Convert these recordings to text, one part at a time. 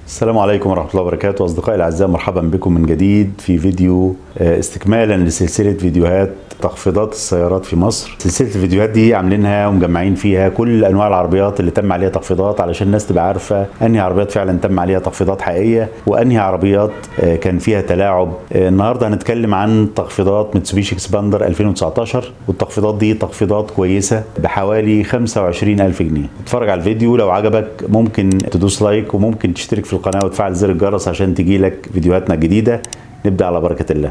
السلام عليكم ورحمة الله وبركاته أصدقائي الأعزاء مرحبا بكم من جديد في فيديو آه، استكمالا لسلسلة فيديوهات تخفيضات السيارات في مصر سلسلة الفيديوهات دي عاملينها ومجمعين فيها كل أنواع العربيات اللي تم عليها تخفيضات علشان الناس تبقى عارفة أنهي عربيات فعلا تم عليها تخفيضات حقيقية وأنهي عربيات آه، كان فيها تلاعب آه، النهاردة هنتكلم عن تخفيضات متسوبيشي اكسباندر 2019 والتخفيضات دي تخفيضات كويسة بحوالي 25 ألف جنيه اتفرج على الفيديو لو عجبك ممكن تدوس لايك وممكن تشترك في القناة وتفعل زر الجرس عشان تجيلك فيديوهاتنا الجديدة نبدأ على بركة الله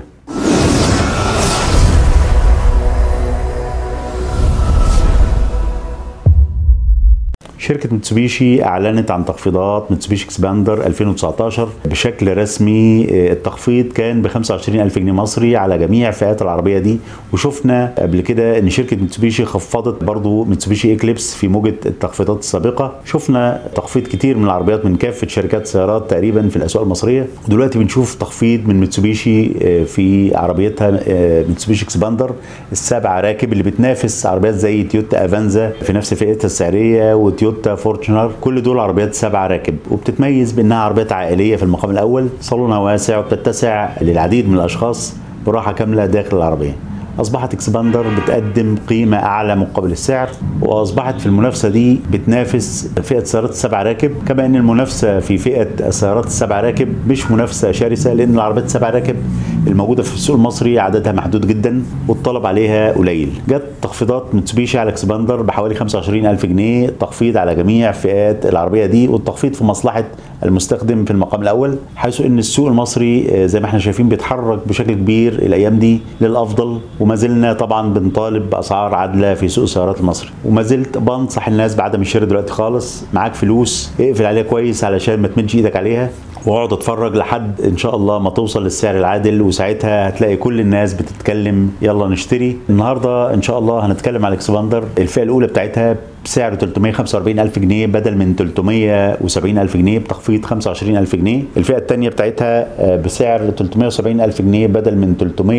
شركة متسوبيشي أعلنت عن تخفيضات متسوبيشي اكسباندر 2019 بشكل رسمي آه، التخفيض كان ب 25 ألف جنيه مصري على جميع فئات العربية دي وشفنا قبل كده إن شركة متسوبيشي خفضت برضو متسوبيشي إكليبس في موجة التخفيضات السابقة شفنا تخفيض كتير من العربيات من كافة شركات السيارات تقريبا في الأسواق المصرية ودلوقتي بنشوف تخفيض من متسوبيشي آه، في عربيتها آه، متسوبيشي اكسباندر السبع راكب اللي بتنافس عربيات زي تويوتا افانزا في نفس فئتها السعريه وتويوتا فورتشنر كل دول عربيات سبع راكب وبتتميز بانها عربيات عائليه في المقام الاول صالونها واسع وبتتسع للعديد من الاشخاص براحه كامله داخل العربيه اصبحت اكسباندر بتقدم قيمه اعلى مقابل السعر واصبحت في المنافسه دي بتنافس فئه سيارات السبع راكب كما ان المنافسه في فئه السيارات السبع راكب مش منافسه شرسه لان العربيات السبع راكب الموجوده في السوق المصري عددها محدود جدا والطلب عليها قليل جت تخفيضات متسوبيشي على اكسباندر بحوالي 25 الف جنيه تخفيض على جميع فئات العربيه دي والتخفيض في مصلحه المستخدم في المقام الاول حيث ان السوق المصري آه، زي ما احنا شايفين بيتحرك بشكل كبير الايام دي للافضل وما زلنا طبعا بنطالب باسعار عادله في سوق السيارات المصري وما زلت بنصح الناس بعدم الشراء دلوقتي خالص معاك فلوس اقفل عليها كويس علشان ما تمدش ايدك عليها واقعد اتفرج لحد ان شاء الله ما توصل للسعر العادل وساعتها هتلاقي كل الناس بتتكلم يلا نشتري النهارده ان شاء الله هنتكلم على الاكسباندر الفئه الاولى بتاعتها بسعر 345 ألف جنيه بدل من 370 ألف جنيه بتخفيض 25 ألف جنيه الفئة الثانية بتاعتها آه، بسعر 370 ألف جنيه بدل من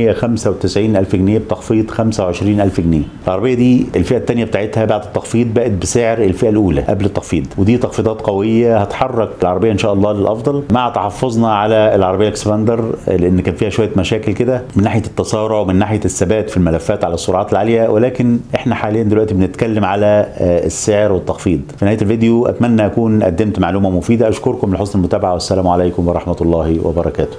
395 ألف جنيه بتخفيض 25 ألف جنيه العربية دي الفئة الثانية بتاعتها بعد التخفيض بقت بسعر الفئة الأولى قبل التخفيض ودي تخفيضات قوية هتحرك العربية إن شاء الله للأفضل مع تحفظنا على العربية اكسباندر آه، لأن كان فيها شوية مشاكل كده من ناحية التسارع ومن ناحية الثبات في الملفات على السرعات العالية ولكن احنا حاليا دلوقتي بنتكلم على آه، السعر والتخفيض في نهايه الفيديو اتمنى اكون قدمت معلومه مفيده اشكركم لحسن المتابعه والسلام عليكم ورحمه الله وبركاته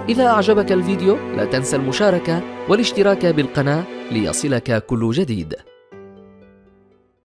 إذا أعجبك الفيديو لا تنسى المشاركة والاشتراك بالقناة ليصلك كل جديد